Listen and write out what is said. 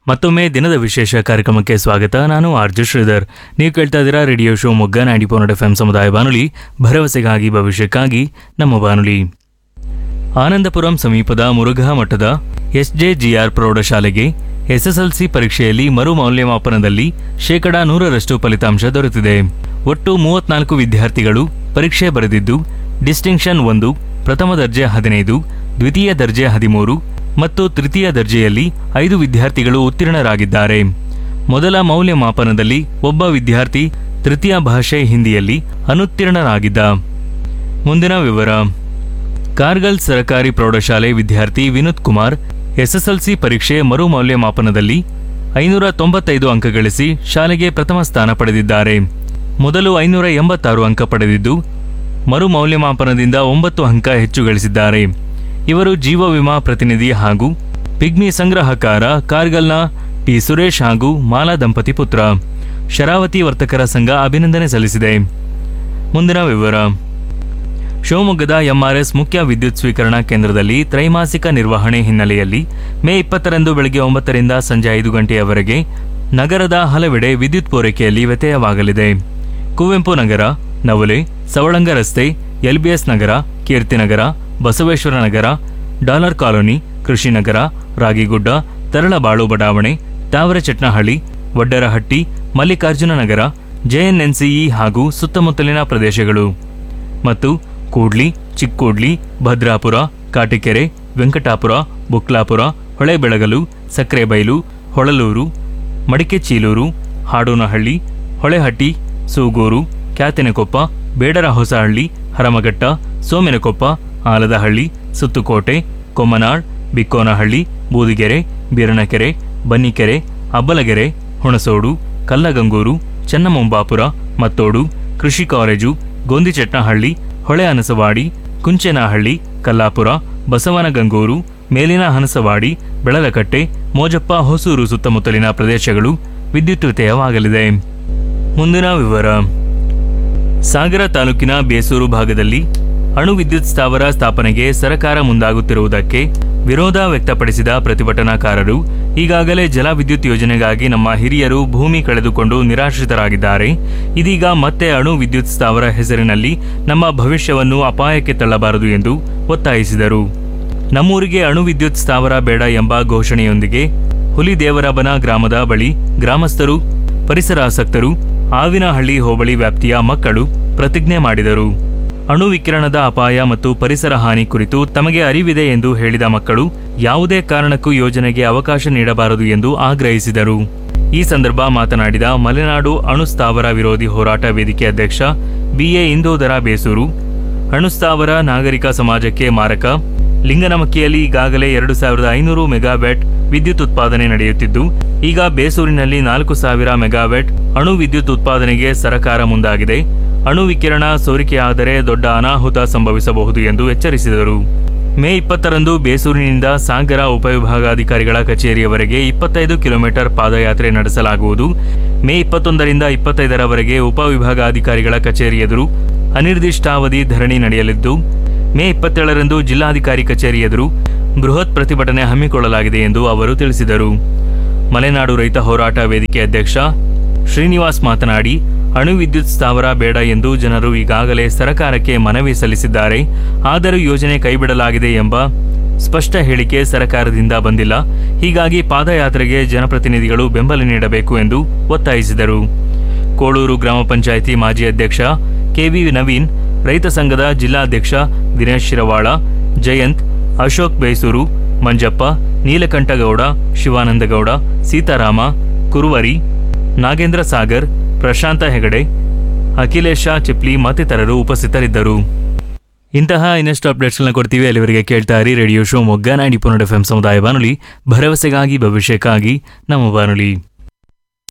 ಮತ್ತೊಮ್ಮೆ ದಿನದ ವಿಶೇಷ ಕಾರ್ಯಕ್ರಮಕ್ಕೆ ಸ್ವಾಗತ ನಾನು ಆರ್ಜು ಶ್ರೀಧರ್ ನೀವು ಕೇಳ್ತಾ ಇದ್ದೀರಾ radio show ಮೊಗ್ಗ ninety four F M ಸಮುದಾಯ ಬಾನುಲಿ ಭರವಸೆಗಾಗಿ ಭವಿಷ್ಯಕ್ಕಾಗಿ ನಮ್ಮ ಬಾನುಲಿ ಆನಂದಪುರಂ ಸಮೀಪದ ಮುರುಘಾ ಮಠದ ಎಸ್ಜೆಜಿಆರ್ ಪ್ರೌಢಶಾಲೆಗೆ ಎಸ್ಎಸ್ಎಲ್ಸಿ ಪರೀಕ್ಷೆಯಲ್ಲಿ ಮರು ಮೌಲ್ಯಮಾಪನದಲ್ಲಿ ಶೇಕಡಾ ನೂರರಷ್ಟು ಫಲಿತಾಂಶ ದೊರೆತಿದೆ ಒಟ್ಟು ಮೂವತ್ನಾಲ್ಕು ವಿದ್ಯಾರ್ಥಿಗಳು ಪರೀಕ್ಷೆ ಬರೆದಿದ್ದು ಡಿಸ್ಟಿಂಕ್ಷನ್ ಒಂದು ಪ್ರಥಮ ದರ್ಜೆ ಹದಿನೈದು ದ್ವಿತೀಯ ದರ್ಜೆ ಹದಿಮೂರು ಮತ್ತು ತೃತೀಯ ದರ್ಜೆಯಲ್ಲಿ ಐದು ವಿದ್ಯಾರ್ಥಿಗಳು ಉತ್ತೀರ್ಣರಾಗಿದ್ದಾರೆ ಮೊದಲ ಮೌಲ್ಯಮಾಪನದಲ್ಲಿ ಒಬ್ಬ ವಿದ್ಯಾರ್ಥಿ ತೃತೀಯ ಭಾಷೆ ಹಿಂದಿಯಲ್ಲಿ ಅನುತ್ತೀರ್ಣರಾಗಿದ್ದ ಮುಂದಿನ ವಿವರ ಕಾರ್ಗಲ್ ಸರಕಾರಿ ಪ್ರೌಢಶಾಲೆ ವಿದ್ಯಾರ್ಥಿ ವಿನೋದ್ ಕುಮಾರ್ ಎಸ್ಎಸ್ಎಲ್ಸಿ ಪರೀಕ್ಷೆ ಮರು ಮೌಲ್ಯಮಾಪನದಲ್ಲಿ ಐನೂರ ತೊಂಬತ್ತೈದು ಅಂಕ ಗಳಿಸಿ ಶಾಲೆಗೆ ಪ್ರಥಮ ಸ್ಥಾನ ಪಡೆದಿದ್ದಾರೆ ಮೊದಲು ಐನೂರ ಎಂಬತ್ತಾರು ಅಂಕ ಪಡೆದಿದ್ದು ಮರು ಮೌಲ್ಯಮಾಪನದಿಂದ ಒಂಬತ್ತು ಅಂಕ ಹೆಚ್ಚು ಗಳಿಸಿದ್ದಾರೆ ಇವರು ಜೀವ ವಿಮಾ ಪ್ರತಿನಿಧಿ ಹಾಗೂ ಪಿಗ್ಮಿ ಸಂಗ್ರಹಕಾರ ಕಾರ್ಗಲ್ನ ಟಿ ಸುರೇಶ್ ಹಾಗೂ ಮಾಲಾ ದಂಪತಿ ಪುತ್ರ ಶರಾವತಿ ವರ್ತಕರ ಸಂಘ ಅಭಿನಂದನೆ ಸಲ್ಲಿಸಿದೆ ಮುಂದಿನ ವಿವರ ಶಿವಮೊಗ್ಗದ ಎಂಆರ್ಎಸ್ ಮುಖ್ಯ ವಿದ್ಯುತ್ ಸ್ವೀಕರಣಾ ಕೇಂದ್ರದಲ್ಲಿ ತ್ರೈಮಾಸಿಕ ನಿರ್ವಹಣೆ ಹಿನ್ನೆಲೆಯಲ್ಲಿ ಮೇ ಇಪ್ಪತ್ತರಂದು ಬೆಳಗ್ಗೆ ಒಂಬತ್ತರಿಂದ ಸಂಜೆ ಐದು ಗಂಟೆಯವರೆಗೆ ನಗರದ ಹಲವೆಡೆ ವಿದ್ಯುತ್ ಪೂರೈಕೆಯಲ್ಲಿ ವ್ಯತ್ಯಯವಾಗಲಿದೆ ಕುವೆಂಪು ನಗರ ನವಲೆ ಸವಳಂಗ ರಸ್ತೆ LBS Nagar Keertinagar Basaveshwara Nagar dollar colony Krishinagar Ragigudda Taralabalu ಬಡಾವಣೆ ತಾವರಚಟ್ನಹಳ್ಳಿ ವಡ್ಡರಹಟ್ಟಿ ಮಲ್ಲಿಕಾರ್ಜುನ ನಗರ ಜೆಎನ್ಎನ್ಸಿಇ ಹಾಗೂ ಸುತ್ತಮುತ್ತಲಿನ ಪ್ರದೇಶಗಳು ಮತ್ತು ಕೂಡ್ಲಿ ಚಿಕ್ಕೋಡ್ಲಿ ಭದ್ರಾಪುರ ಕಾಟಿಕೆರೆ ವೆಂಕಟಾಪುರ ಬುಕ್ಲಾಪುರ ಹೊಳೆಬೆಳಗಲು ಸಕ್ರೆಬೈಲು ಹೊಳಲೂರು ಮಡಿಕೆಚೀಲೂರು ಹಾಡೋನಹಳ್ಳಿ ಹೊಳೆಹಟ್ಟಿ ಸೂಗೂರು ಕ್ಯಾತಿನಕೊಪ್ಪ ಬೇಡರ ಹೊಸಹಳ್ಳಿ ಹರಮಘಟ್ಟ ಸೋಮೆನಕೊಪ್ಪ ಆಲದಹಳ್ಳಿ ಸುತ್ತುಕೋಟೆ ಕೊಮ್ಮನಾಳ್ ಬಿಕ್ಕೋನಹಳ್ಳಿ ಬೂದಿಗೆರೆ ಬೀರನಕೆರೆ ಬನ್ನಿಕೆರೆ ಅಬ್ಬಲಗೆರೆ ಹುಣಸೋಡು ಕಲ್ಲಗಂಗೂರು ಚನ್ನಮೊಂಬಾಪುರ ಮತ್ತೋಡು ಕೃಷಿ ಕಾಲೇಜು ಗೋಂದಿಚಟ್ನಹಳ್ಳಿ ಹೊಳೆ ಹನಸವಾಡಿ ಕುಂಚೇನಹಳ್ಳಿ ಕಲ್ಲಾಪುರ ಬಸವನಗಂಗೂರು ಮೇಲಿನ ಹನಸವಾಡಿ ಬೆಳಲಕಟ್ಟೆ ಮೋಜಪ್ಪ ಹೊಸೂರು ಸುತ್ತಮುತ್ತಲಿನ ಪ್ರದೇಶಗಳು ವಿದ್ಯುತ್ ವ್ಯತ್ಯಯವಾಗಲಿದೆ ಮುಂದಿನ ವಿವರ ಸಾಗರ ತಾಲೂಕಿನ ಬೇಸೂರು ಭಾಗದಲ್ಲಿ ಅಣು ವಿದ್ಯುತ್ ಸ್ಥಾವರ ಸ್ಥಾಪನೆಗೆ ಸರ್ಕಾರ ಮುಂದಾಗುತ್ತಿರುವುದಕ್ಕೆ ವಿರೋಧ ವ್ಯಕ್ತಪಡಿಸಿದ ಪ್ರತಿಭಟನಾಕಾರರು ಈಗಾಗಲೇ ಜಲವಿದ್ಯುತ್ ಯೋಜನೆಗಾಗಿ ನಮ್ಮ ಹಿರಿಯರು ಭೂಮಿ ಕಳೆದುಕೊಂಡು ನಿರಾಶ್ರಿತರಾಗಿದ್ದಾರೆ ಇದೀಗ ಮತ್ತೆ ಅಣು ವಿದ್ಯುತ್ ಸ್ಥಾವರ ಹೆಸರಿನಲ್ಲಿ ನಮ್ಮ ಭವಿಷ್ಯವನ್ನು ಅಪಾಯಕ್ಕೆ ತಳ್ಳಬಾರದು ಎಂದು ಒತ್ತಾಯಿಸಿದರು ನಮ್ಮೂರಿಗೆ ಅಣು ವಿದ್ಯುತ್ ಸ್ಥಾವರ ಬೇಡ ಎಂಬ ಘೋಷಣೆಯೊಂದಿಗೆ ಹುಲಿದೇವರಬನ ಗ್ರಾಮದ ಬಳಿ ಗ್ರಾಮಸ್ಥರು ಪರಿಸರಾಸಕ್ತರು ಆವಿನಹಳ್ಳಿ ಹೋಬಳಿ ವ್ಯಾಪ್ತಿಯ ಮಕ್ಕಳು ಪ್ರತಿಜ್ಞೆ ಮಾಡಿದರು ಅಣು ವಿಕಿರಣದ ಅಪಾಯ ಮತ್ತು ಪರಿಸರ ಹಾನಿ ಕುರಿತು ತಮಗೆ ಅರಿವಿದೆ ಎಂದು ಹೇಳಿದ ಮಕ್ಕಳು ಯಾವುದೇ ಕಾರಣಕ್ಕೂ ಯೋಜನೆಗೆ ಅವಕಾಶ ನೀಡಬಾರದು ಎಂದು ಆಗ್ರಹಿಸಿದರು ಈ ಸಂದರ್ಭ ಮಾತನಾಡಿದ ಮಲೆನಾಡು ಅಣು ಸ್ಥಾವರ ವಿರೋಧಿ ಹೋರಾಟ ವೇದಿಕೆ ಅಧ್ಯಕ್ಷ ಬಿಎ ಇಂದೋದರ ಬೇಸೂರು ಅಣು ಸ್ಥಾವರ ನಾಗರಿಕ ಸಮಾಜಕ್ಕೆ ಮಾರಕ ಲಿಂಗನಮಕ್ಕಿಯಲ್ಲಿ ಈಗಾಗಲೇ ಎರಡು ಸಾವಿರದ ಐನೂರು ಮೆಗಾವ್ಯಾಟ್ ವಿದ್ಯುತ್ ಉತ್ಪಾದನೆ ನಡೆಯುತ್ತಿದ್ದು ಈಗ ಬೇಸೂರಿನಲ್ಲಿ ನಾಲ್ಕು ಸಾವಿರ ಮೆಗಾವ್ಯಾಟ್ ಅಣು ವಿದ್ಯುತ್ ಉತ್ಪಾದನೆಗೆ ಸರಕಾರ ಮುಂದಾಗಿದೆ ಅಣು ವಿಕಿರಣ ಸೋರಿಕೆಯಾದರೆ ದೊಡ್ಡ ಅನಾಹುತ ಸಂಭವಿಸಬಹುದು ಎಂದು ಎಚ್ಚರಿಸಿದರು ಮೇ ಇಪ್ಪತ್ತರಂದು ಬೇಸೂರಿನಿಂದ ಸಾಗರ ಉಪವಿಭಾಗಾಧಿಕಾರಿಗಳ ಕಚೇರಿಯವರೆಗೆ ಇಪ್ಪತ್ತೈದು ಕಿಲೋಮೀಟರ್ ಪಾದಯಾತ್ರೆ ನಡೆಸಲಾಗುವುದು ಮೇ ಇಪ್ಪತ್ತೊಂದರಿಂದ ಇಪ್ಪತ್ತೈದರವರೆಗೆ ಉಪವಿಭಾಗಾಧಿಕಾರಿಗಳ ಕಚೇರಿ ಎದುರು ಅನಿರ್ದಿಷ್ಟಾವಧಿ ಧರಣಿ ನಡೆಯಲಿದ್ದು ಮೇ ಇಪ್ಪತ್ತೇಳರಂದು ಜಿಲ್ಲಾಧಿಕಾರಿ ಕಚೇರಿ ಎದುರು ಬೃಹತ್ ಪ್ರತಿಭಟನೆ ಹಮ್ಮಿಕೊಳ್ಳಲಾಗಿದೆ ಎಂದು ಅವರು ತಿಳಿಸಿದರು ಮಲೆನಾಡು ರೈತ ಹೋರಾಟ ವೇದಿಕೆ ಅಧ್ಯಕ್ಷ ಶ್ರೀನಿವಾಸ್ ಮಾತನಾಡಿ ಅಣು ವಿದ್ಯುತ್ ಸ್ಥಾವರ ಬೇಡ ಎಂದು ಜನರು ಈಗಾಗಲೇ ಸರಕಾರಕ್ಕೆ ಮನವಿ ಸಲ್ಲಿಸಿದ್ದಾರೆ ಆದರೂ ಯೋಜನೆ ಕೈಬಿಡಲಾಗಿದೆ ಎಂಬ ಸ್ಪಷ್ಟ ಹೇಳಿಕೆ ಸರಕಾರದಿಂದ ಬಂದಿಲ್ಲ ಹೀಗಾಗಿ ಪಾದಯಾತ್ರೆಗೆ ಜನಪ್ರತಿನಿಧಿಗಳು ಬೆಂಬಲ ನೀಡಬೇಕು ಎಂದು ಒತ್ತಾಯಿಸಿದರು ಕೋಳೂರು ಗ್ರಾಮ ಪಂಚಾಯಿತಿ ಮಾಜಿ ಅಧ್ಯಕ್ಷ ಕೆವಿ ನವೀನ್ ರೈತ ಸಂಘದ ಜಿಲ್ಲಾಧ್ಯಕ್ಷ ದಿನೇಶ್ ಶಿರವಾಳ ಜಯಂತ್ ಅಶೋಕ್ ಬೇಸೂರು ಮಂಜಪ್ಪ ನೀಲಕಂಠಗೌಡ ಶಿವಾನಂದಗೌಡ ಸೀತಾರಾಮ ಕುರುವರಿ ನಾಗೇಂದ್ರ ಸಾಗರ್ ಪ್ರಶಾಂತ ಹೆಗಡೆ ಅಖಿಲೇಶ ಚಿಪ್ಲಿ ಮತ್ತಿತರರು ಉಪಸ್ಥಿತರಿದ್ದರು ಇಂತಹ ಇನ್ನಷ್ಟು ಅಪ್ಡೇಟ್ಸ್ಗಳನ್ನ ಕೊಡ್ತೀವಿ ಅಲ್ಲಿವರೆಗೆ ಕೇಳ್ತಾ ಇರಿ radio show ಮೊಗ್ಗ ninety F M ಸಮುದಾಯ ಬಾನುಲಿ ಭರವಸೆಗಾಗಿ ಭವಿಷ್ಯಕ್ಕಾಗಿ ನಮ್ಮ ಬಾನುಲಿ